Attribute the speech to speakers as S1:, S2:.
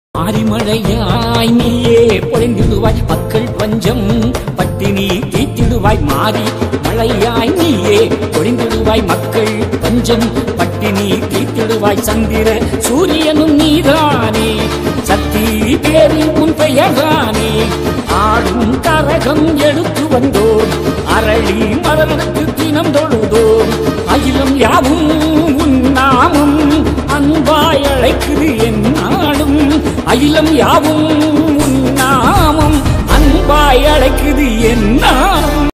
S1: மாரிமழையாய் நீயே பொழிந்திடுவாய் மக்கள் பஞ்சம் பட்டினி தீத்திடுவாய் மாறி மழையாய் நீயே பொழிந்திடுவாய் மக்கள் பஞ்சம் பட்டினி தீத்திடுவாய் சந்திர சூரியனும் நீதானே சக்தி பேரி உன் பெயர்தானே ஆடும் கரகம் எடுத்து வந்தோம் அரளி மலர்ந்து தினம் தொழுதோம் அகிலம் யாவும் உன் நாமம் அன்பாய் அழைக்குது என்னாலும் அகிலம் யாவும் உன் நாமம் அன்பாய் அழைக்குது என்னாலும்